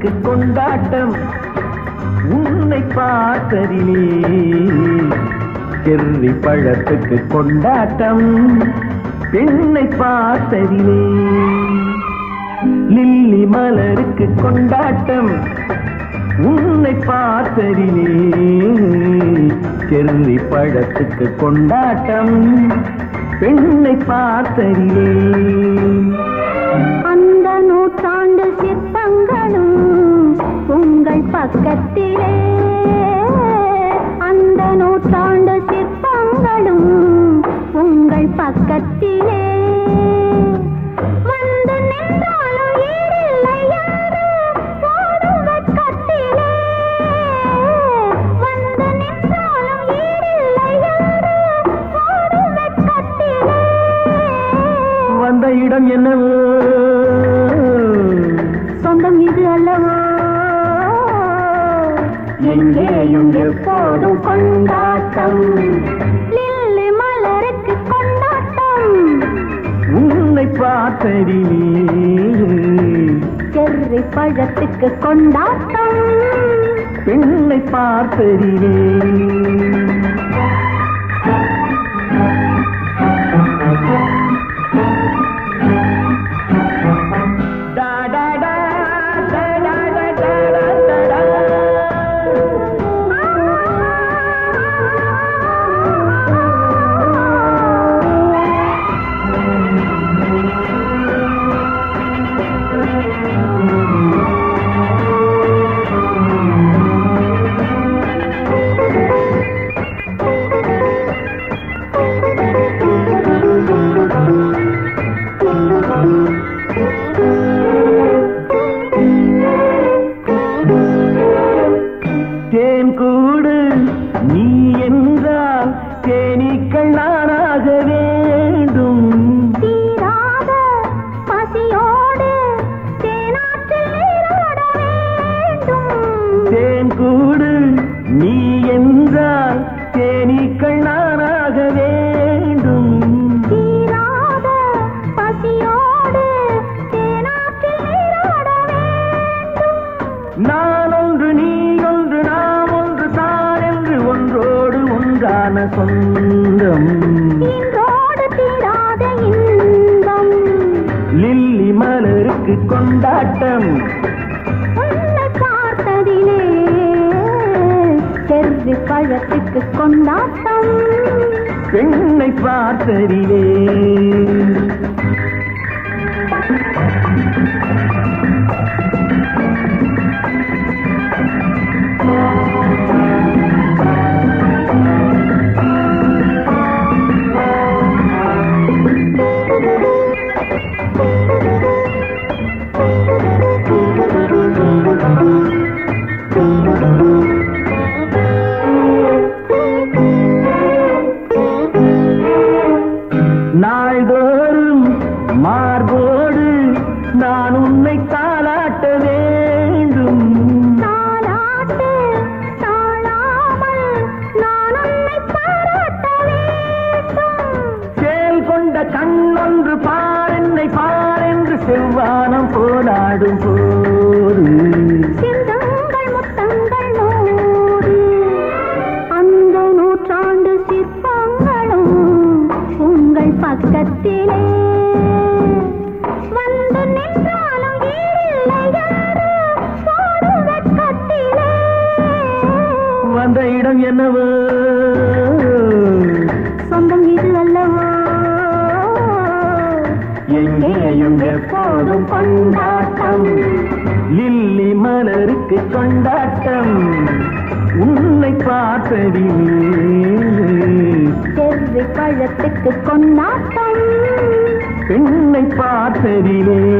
மலருக்கு கொண்டாட்டம் உன்னை பார்த்ததிலே செர்ரி பழத்துக்கு கொண்டாட்டம் பெண்ணை பார்த்ததிலே லில்லி மலருக்கு கொண்டாட்டம் உன்னை பார்த்ததிலே செர்ரி பழத்துக்கு கொண்டாட்டம் பெண்ணை பார்த்ததிலே அந்த நூற்றாண்டு சிற்பங்களும் உங்கள் பக்கத்திலே அந்த நூற்றாண்டு சிற்பங்களும் உங்கள் பக்கத்திலே வந்து நின்றாலும் ஈடில்லை யாரு போடும் வெட்கத்திலே வந்து நின்றாலும் ஈடில்லை யாரு போடும் வெட்கத்திலே வந்த இடம் என்னவோ சொந்தம் இது அல்லவோ எங்கேயும் எப்போதும் கொண்டாட்டம் லில்லி மலருக்கு கொண்டாட்டம் உன்னை பார்த்ததிலே செர்ரி பழத்துக்கு கொண்டாட்டம் பெண்ணை பார்த்ததிலே டா, டா, டா, டா, டா, டா, டா, டா, டா, டா. தேன் கூடு நீ என்றால் தேனீக்கள் நானாக வேண்டும் தீராத பசியோடு தேனாற்றில் நீராட வேண்டும் தேன் கூடு நீ என்றால் தேனீக்கள் நானாக வேண்டும் தீராத பசியோடு தேனாற்றில் நீராட வேண்டும் நான் ஒன்று நீ ஒன்று நாம் ஒன்று தான் என்று ஒன்றோடு ஒன்றான சொந்தம் இன்றோடு தீராத இன்பம் லில்லி மலருக்கு கொண்டாட்டம் உன்னை பார்த்ததிலே செர்ரி பழத்துக்கு கொண்டாட்டம் பெண்ணை பார்த்ததிலே நாள்தோறும் மார்போடு நான் உன்னை தாளாட்ட வேண்டும் தாலாட்டு தாழாமல் நான் உன்னை பாராட்ட வேண்டும் சேல் கொண்ட கண்ணொன்று பார் என்னை பார் என்று செவ்வானம் போராடும் போது சிந்தங்கள் முத்தங்கள் நூறு அந்த நூற்றாண்டு சிற்பங்களும் உங்கள் பக்கத்திலே வந்து நின்றாலும் ஈடில்லை யாரு போடும் வெட்கத்திலே வந்த இடம் என்னவோ சொந்தம் இது அல்லவோ எங்கேயும் எப்போதும் கொண்டாட்டம் லில்லி மலருக்கு கொண்டாட்டம் உன்னை பார்த்ததிலே செவ்வி பழத்துக்கு கொண்டாட்டம் பெண்ணை பார்த்ததிலே